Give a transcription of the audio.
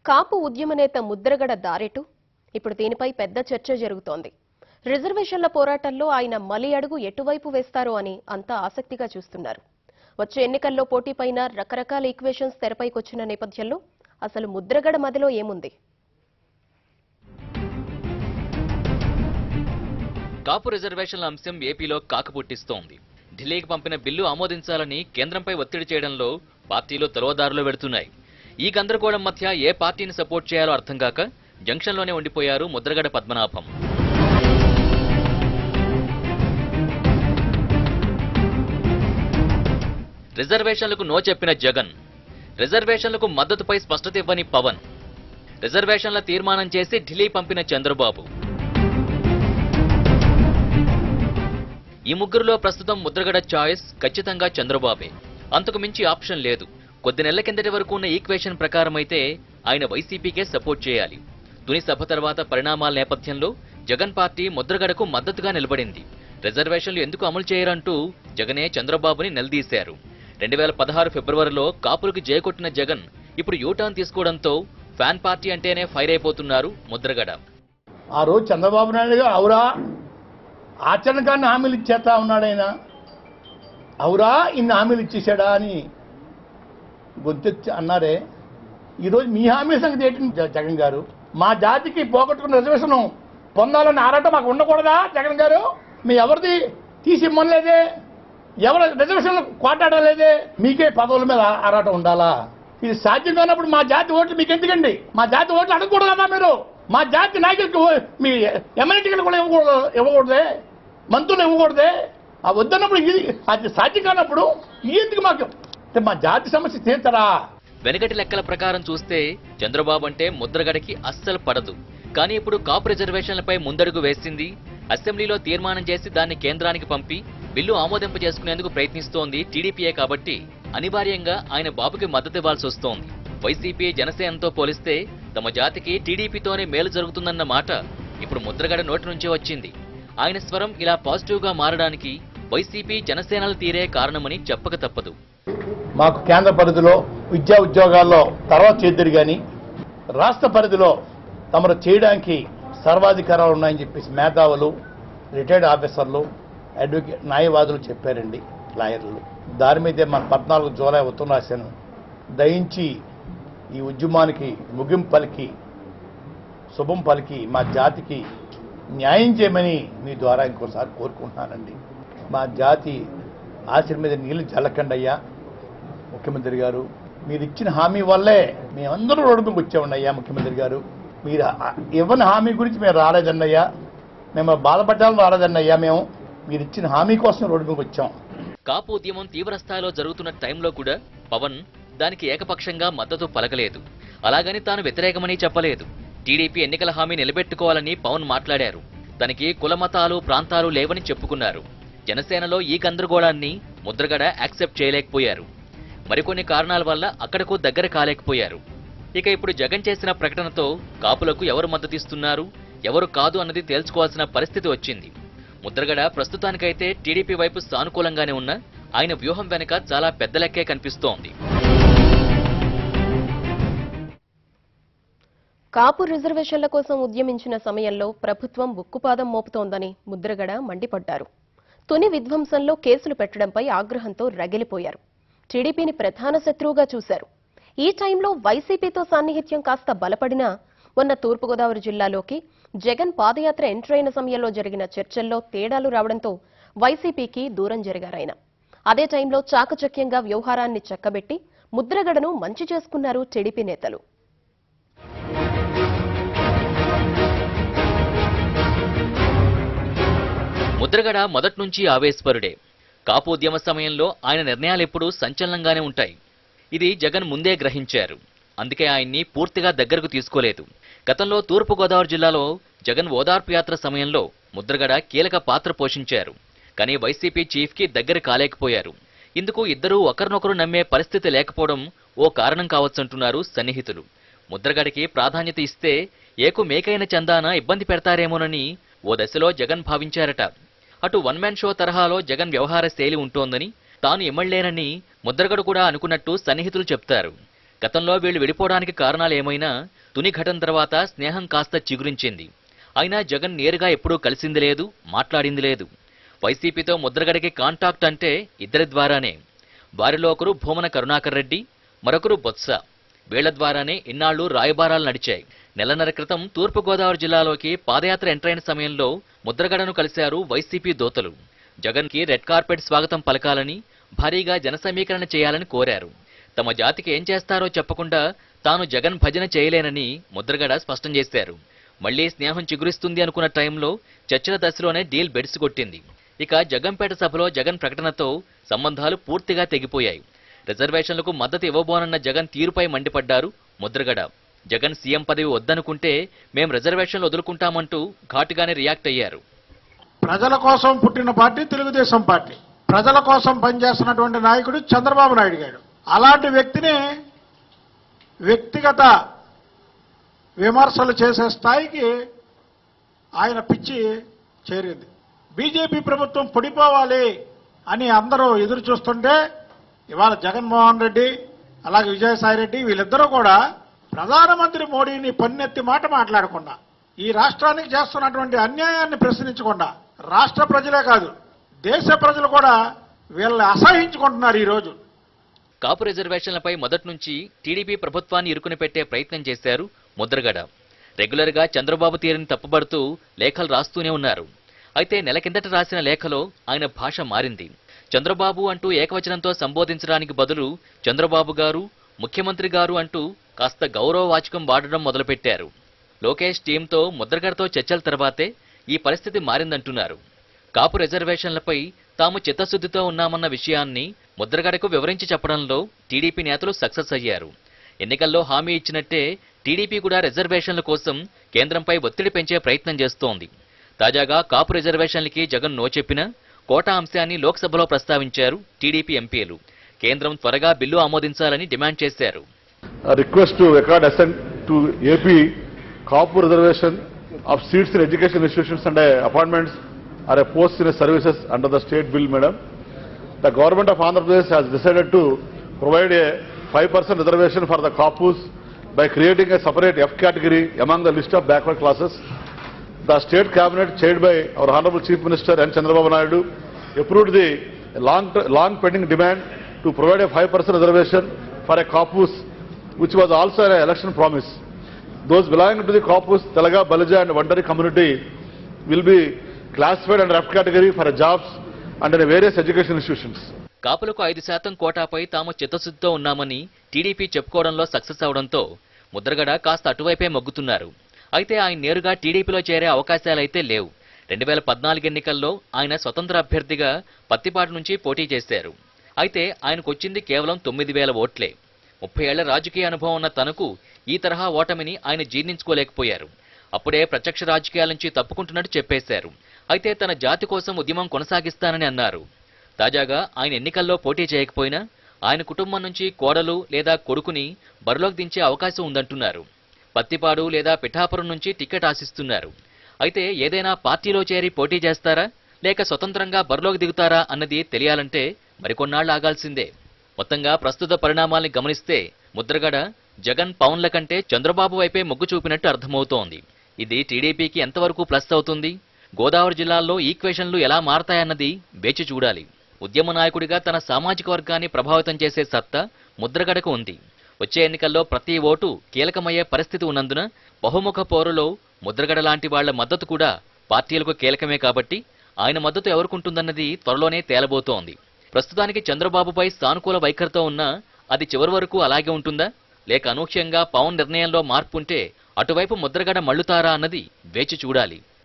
కాపు ఉద్యమ నేత ముద్రగడ దారెటు ఇప్పుడు దీనిపై పెద్ద చర్చ జరుగుతోంది రిజర్వేషన్ల పోరాటంలో ఆయన మలి అడుగు ఎటువైపు వేస్తారో అని అంతా ఆసక్తిగా చూస్తున్నారు వచ్చే ఎన్నికల్లో పోటీపైన రకరకాల ఈక్వేషన్స్ తెరపైకొచ్చిన నేపథ్యంలో అసలు ముద్రగడ మదిలో ఏముంది కాపు రిజర్వేషన్ల అంశం ఏపీలో కాకపుట్టిస్తోంది ఢిల్లీకి పంపిన బిల్లు ఆమోదించాలని కేంద్రంపై ఒత్తిడి చేయడంలో పార్టీలు తలోదారులు పెడుతున్నాయి ఈ గందరగోళం మధ్య ఏ పార్టీని సపోర్ట్ చేయాలో అర్థం కాక జంక్షన్లోనే ఉండిపోయారు ముద్రగడ పద్మనాభం రిజర్వేషన్లకు నో చెప్పిన జగన్ రిజర్వేషన్లకు మద్దతుపై స్పష్టత ఇవ్వని పవన్ రిజర్వేషన్ల తీర్మానం చేసి ఢిల్లీ పంపిన చంద్రబాబు ఈ ముగ్గురులో ప్రస్తుతం ముద్రగడ చాయిస్ ఖచ్చితంగా చంద్రబాబే అంతకు మించి ఆప్షన్ లేదు కొద్ది నెలల కిందటి వరకు ఉన్న ఈక్వేషన్ ప్రకారం అయితే ఆయన వైసీపీకే సపోర్ట్ చేయాలి తుని సభ తర్వాత పరిణామాల నేపథ్యంలో జగన్ పార్టీ ముద్రగడకు మద్దతుగా నిలబడింది రిజర్వేషన్లు ఎందుకు అమలు చేయరంటూ జగనే చంద్రబాబుని నిలదీశారు రెండు వేల పదహారు ఫిబ్రవరిలో కాపులకు జయకొట్టిన జగన్ ఇప్పుడు యూటర్న్ తీసుకోవడంతో ఫ్యాన్ పార్టీ అంటేనే ఫైర్ అయిపోతున్నారు ముద్రగడ ఆ రోజు చంద్రబాబు నాయుడు గారు అవురా ఆచరణకాన్ని హామీలు ఇచ్చేస్తా ఉన్నాడు ఆయన అవురా ఇన్ని హామీలు ఇచ్చేసాడా అని గొంతెత్తి అన్నారే ఈరోజు మీ హామీ సంగతి ఏంటి జ- జగన్ గారు మా జాతికి పోగొట్టుకున్న రిజర్వేషన్ పొందాలని ఆరాటం మాకు ఉండకూడదా జగన్ గారు మీ ఎవరిది తీసి ఇమ్మనలేదే ఎవరు రిజర్వేషన్ కోటాడలేదే మీకే పదవుల మీద ఆ- ఆరాటం ఉండాలా ఇది సాధ్యం కానప్పుడు మా జాతి ఓట్లు మీకు ఎందుకండి మా జాతి ఓట్లు అడగకూడదా మీరు మా జాతి నాయకులకు ఓ- మీ ఎమ్మెల్యేలు కూడా ఇవ్వకూడదు ఇవ్వకూడదే మంత్రులు ఇవ్వకూడదే ఆ వద్దన్నప్పుడు ఇది అది సాధ్యం కానప్పుడు ఇది ఎందుకు మాకు అంటే మా జాతి సమస్య తీర్చరా వెనకటి లెక్కల ప్రకారం చూస్తే చంద్రబాబు అంటే ముద్రగడకి అస్సలు పడదు కానీ ఇప్పుడు కాపు రిజర్వేషన్లపై ముందడుగు వేసింది అసెంబ్లీలో తీర్మానం చేసి దాన్ని కేంద్రానికి పంపి బిల్లు ఆమోదింప చేసుకునేందుకు ప్రయత్నిస్తోంది టీడీపీయే కాబట్టి అనివార్యంగా ఆయన బాబుకి మద్దతు ఇవ్వాల్సి వస్తోంది వైసీపీ జనసేనతో పోలిస్తే తమ జాతికి టీడీపీతోనే మేలు జరుగుతుందన్న మాట ఇప్పుడు ముద్రగడ నోటి నుంచే వచ్చింది ఆయన స్వరం ఇలా పాజిటివ్గా మారడానికి వైసీపీ జనసేనల తీరే కారణమని చెప్పక తప్పదు మాకు కేంద్ర పరిధిలో విద్యా ఉద్యోగాల్లో తర్వాత చేద్దరు కానీ రాష్ట్ర పరిధిలో తమరు చేయడానికి సర్వాధికారాలు ఉన్నాయని చెప్పేసి మేధావులు రిటైర్డ్ ఆఫీసర్లు అడ్వకేట్ న్యాయవాదులు చెప్పారండి లాయర్లు దాని మీదే మన పద్నాలుగు జూలై ఉత్తరం రాశాను దయించి ఈ ఉద్యమానికి ముగింపు పలికి శుభం పలికి మా జాతికి న్యాయం చేయమని మీ ద్వారా ఇంకోసారి కోరుకుంటున్నానండి మా జాతి ఆశల మీద నీళ్లు జల్లకండి అయ్యా ముఖ్యమంత్రి గారు మీరు ఇచ్చిన హామీ వల్లే మేమందరూ రోడ్డు మీదకి వచ్చామండి అయ్యా ముఖ్యమంత్రి గారు మీరు ఆ- ఇవ్వని హామీ గురించి మేము రాలేదండి అయ్యా మేము బాధపడ్డాలని రాలేదండి అయ్యా మేము మీరు ఇచ్చిన హామీ కోసం రోడ్డు మీదకి వచ్చాం కాపు ఉద్యమం తీవ్ర స్థాయిలో జరుగుతున్న టైంలో కూడా పవన్ దానికి ఏకపక్షంగా మద్దతు పలకలేదు అలాగని తాను వ్యతిరేకమని చెప్పలేదు టీడీపీ ఎన్నికల హామీ నిలబెట్టుకోవాలని పవన్ మాట్లాడారు తనకి కుల మతాలు ప్రాంతాలు లేవని చెప్పుకున్నారు జనసేనలో ఈ గందరగోళాన్ని ముద్రగడ యాక్సెప్ట్ చేయలేకపోయారు మరికొన్ని కారణాల వల్ల అక్కడకు దగ్గర కాలేకపోయారు ఇక ఇప్పుడు జగన్ చేసిన ప్రకటనతో కాపులకు ఎవరు మద్దతిస్తున్నారు ఎవరు కాదు అన్నది తేల్చుకోవాల్సిన పరిస్థితి వచ్చింది ముద్రగడ ప్రస్తుతానికైతే టీడీపీ వైపు సానుకూలంగానే ఉన్న ఆయన వ్యూహం వెనుక చాలా పెద్ద లెక్కే కనిపిస్తోంది కాపు రిజర్వేషన్ల కోసం ఉద్యమించిన సమయంలో ప్రభుత్వం ఉక్కుపాదం మోపుతోందని ముద్రగడ మండిపడ్డారు తుని విధ్వంసంలో కేసులు పెట్టడంపై ఆగ్రహంతో రగిలిపోయారు టీడీపీని ప్రధాన శత్రువుగా చూశారు ఈ టైంలో వైసీపీతో సాన్నిహిత్యం కాస్త బలపడినా మొన్న తూర్పుగోదావరి జిల్లాలోకి జగన్ పాదయాత్ర ఎంటర్ అయిన సమయంలో జరిగిన చర్చల్లో తేడాలు రావడంతో వైసీపీకి దూరం జరిగారాయన అదే టైంలో చాకచక్యంగా వ్యవహారాన్ని చక్కబెట్టి ముద్రగడను మంచి చేసుకున్నారు టీడీపీ నేతలు ముద్రగడ మొదట్నుంచి ఆవేశపరుడే కాపు ఉద్యమ సమయంలో ఆయన నిర్ణయాలెప్పుడూ సంచలనంగానే ఉంటాయి ఇది జగన్ ముందే గ్రహించారు అందుకే ఆయన్ని పూర్తిగా దగ్గరకు తీసుకోలేదు గతంలో తూర్పు గోదావరి జిల్లాలో జగన్ ఓదార్పు యాత్ర సమయంలో ముద్రగడ కీలక పాత్ర పోషించారు కానీ వైసీపీ చీఫ్కి దగ్గర కాలేకపోయారు ఇందుకు ఇద్దరూ ఒకరినొకరు నమ్మే పరిస్థితి లేకపోవడం ఓ కారణం కావచ్చంటున్నారు సన్నిహితులు ముద్రగడికి ప్రాధాన్యత ఇస్తే ఏకు మేకైన చందాన ఇబ్బంది పెడతారేమోనని ఓ దశలో జగన్ భావించారట అటు వన్ మ్యాన్ షో తరహాలో జగన్ వ్యవహార శైలి ఉంటోందని తాను ఇమ్మళ్లేనని ముద్రగడు కూడా అనుకున్నట్టు సన్నిహితులు చెప్తారు గతంలో వీళ్ళు విడిపోవడానికి కారణాలు ఏమైనా తుని ఘటన తర్వాత స్నేహం కాస్త చిగురించింది అయినా జగన్ నేరుగా ఎప్పుడూ కలిసింది లేదు మాట్లాడింది లేదు వైసీపీతో ముద్రగడకి కాంటాక్ట్ అంటే ఇద్దరి ద్వారానే వారిలో ఒకరు భూమన కరుణాకర్ రెడ్డి మరొకరు బొత్స వీళ్ల ద్వారానే ఇన్నాళ్లు రాయబారాలు నడిచాయి నెలన్నర క్రితం తూర్పుగోదావరి జిల్లాలోకి పాదయాత్ర ఎంటర్ అయిన సమయంలో ముద్రగడను కలిశారు వైసీపీ దోతలు జగన్కి రెడ్ కార్పెట్ స్వాగతం పలకాలని భారీగా జనసమీకరణ చేయాలని కోరారు తమ జాతికి ఏం చేస్తారో చెప్పకుండా తాను జగన్ భజన చేయలేనని ముద్రగడ స్పష్టం చేశారు మళ్లీ స్నేహం చిగురిస్తుంది అనుకున్న టైంలో చర్చల దశలోనే డీల్ బెడిసి కొట్టింది ఇక జగంపేట సభలో జగన్ ప్రకటనతో సంబంధాలు పూర్తిగా తెగిపోయాయి రిజర్వేషన్లకు మద్దతు ఇవ్వబోనన్న జగన్ తీరుపై మండిపడ్డారు ముద్రగడ జగన్ సీఎం పదవి వద్దనుకుంటే మేం రిజర్వేషన్లు వదులుకుంటామంటూ ఘాటుగానే రియాక్ట్ అయ్యారు ప్రజల కోసం పుట్టిన పార్టీ తెలుగుదేశం పార్టీ ప్రజల కోసం పనిచేస్తున్నటువంటి నాయకుడు చంద్రబాబు నాయుడు గారు అలాంటి వ్యక్తిని వ్యక్తిగత విమర్శలు చేసే స్థాయికి ఆయన పిచ్చి చేరింది బీజేపీ ప్రభుత్వం పొడిపోవాలి అని అందరూ ఎదురు చూస్తుంటే ఇవాళ జగన్మోహన్ రెడ్డి అలాగే విజయసాయి రెడ్డి వీళ్ళిద్దరూ కూడా ప్రధానమంత్రి మోడీని పన్నెత్తి మాట మాట్లాడకుండా ఈ రాష్ట్రానికి చేస్తున్నటువంటి అన్యాయాన్ని ప్రశ్నించకుండా రాష్ట్ర ప్రజలే కాదు దేశ ప్రజలు కూడా వీళ్ళని అసహించుకుంటున్నారు ఈరోజు కాపు రిజర్వేషన్లపై మొదటి నుంచి టీడీపీ ప్రభుత్వాన్ని ఇరుకుని పెట్టే ప్రయత్నం చేశారు ముద్రగడ రెగ్యులర్ గా చంద్రబాబు తీరుని తప్పుపడుతూ లేఖలు రాస్తూనే ఉన్నారు అయితే నెల కిందట రాసిన లేఖలో ఆయన భాష మారింది చంద్రబాబు అంటూ ఏకవచనంతో సంబోధించడానికి బదులు చంద్రబాబు గారు ముఖ్యమంత్రి గారు అంటూ కాస్త గౌరవవాచకం వాడడం మొదలుపెట్టారు లోకేష్ టీంతో ముద్రగడతో చర్చల తర్వాతే ఈ పరిస్థితి మారిందంటున్నారు కాపు రిజర్వేషన్లపై తాము చిత్తశుద్ధితో ఉన్నామన్న విషయాన్ని ముద్రగడకు వివరించి చెప్పడంలో టీడీపీ నేతలు సక్సెస్ అయ్యారు ఎన్నికల్లో హామీ ఇచ్చినట్టే టీడీపీ కూడా రిజర్వేషన్ల కోసం కేంద్రంపై ఒత్తిడి పెంచే ప్రయత్నం చేస్తోంది తాజాగా కాపు రిజర్వేషన్లకి జగన్ నో చెప్పినా కోటా అంశాన్ని లోక్సభలో ప్రస్తావించారు టీడీపీ ఎంపీలు కేంద్రం త్వరగా బిల్లు ఆమోదించాలని డిమాండ్ చేశారు a request to record assent to AP Kapu reservation of seats in education institutions and uh, appointments are a post in a services under the state bill, madam. The government of Andhra Pradesh has decided to provide a 5% reservation for the Kapus by creating a separate F category among the list of backward classes. The state cabinet chaired by our Honorable Chief Minister N. Chandrababu Naidu approved the long, long pending demand to provide a 5% reservation for a Kapus which was also an election promise. Those belonging to the Kapus, Telaga, Balaja and Vandari community will be classified under F category for jobs and in various education institutions. కాపులకు ఐదు శాతం కోటాపై తాము చిత్తశుద్ధితో ఉన్నామని TDP చెప్పుకోవడంలో success అవడంతో ముద్రగడ కాస్త అటువైపే మొగ్గుతున్నారు అయితే ఆయన నేరుగా టీడీపీలో చేరే అవకాశాలైతే లేవు రెండు వేల పద్నాలుగు ఎన్నికల్లో ఆయన స్వతంత్ర అభ్యర్థిగా పత్తిపాటి నుంచి పోటీ చేశారు అయితే ఆయనకు వచ్చింది కేవలం తొమ్మిది వేల ఓట్లే ముప్పై ఏళ్ల రాజకీయ అనుభవం ఉన్న తనకు ఈ తరహా ఓటమిని ఆయన జీర్ణించుకోలేకపోయారు అప్పుడే ప్రత్యక్ష రాజకీయాల నుంచి తప్పుకుంటున్నట్టు చెప్పేశారు అయితే తన జాతి కోసం ఉద్యమం కొనసాగిస్తానని అన్నారు తాజాగా ఆయన ఎన్నికల్లో పోటీ చేయకపోయినా ఆయన కుటుంబం నుంచి కోడలు లేదా కొడుకుని బరిలోకి దించే అవకాశం ఉందంటున్నారు పత్తిపాడు లేదా పిఠాపురం నుంచి టికెట్ ఆశిస్తున్నారు అయితే ఏదైనా పార్టీలో చేరి పోటీ చేస్తారా లేక స్వతంత్రంగా బరిలోకి దిగుతారా అన్నది తెలియాలంటే మరికొన్నాళ్ళు ఆగాల్సిందే మొత్తంగా ప్రస్తుత పరిణామాల్ని గమనిస్తే ముద్రగడ జగన్ పవన్ల కంటే చంద్రబాబు వైపే మొగ్గు చూపినట్టు అర్థమవుతోంది ఇది టీడీపీకి ఎంతవరకు ప్లస్ అవుతుంది గోదావరి జిల్లాల్లో ఈక్వేషన్లు ఎలా మారతాయన్నది వేచి చూడాలి ఉద్యమ నాయకుడిగా తన సామాజిక వర్గాన్ని ప్రభావితం చేసే సత్తా ముద్రగడకు ఉంది వచ్చే ఎన్నికల్లో ప్రతి ఓటు కీలకమయ్యే పరిస్థితి ఉన్నందున బహుముఖ పోరులో ముద్రగడ లాంటి వాళ్ల మద్దతు కూడా పార్టీలకు కీలకమే కాబట్టి ఆయన మద్దతు ఎవరుకుంటుందన్నది త్వరలోనే తేలబోతోంది ప్రస్తుతానికి చంద్రబాబుపై సానుకూల వైఖరితో ఉన్నా అది చివరి వరకు అలాగే ఉంటుందా లేక అనూహ్యంగా పవన్ నిర్ణయంలో మార్పుంటే అటువైపు ముద్రగడ మళ్ళుతారా అన్నది వేచి చూడాలి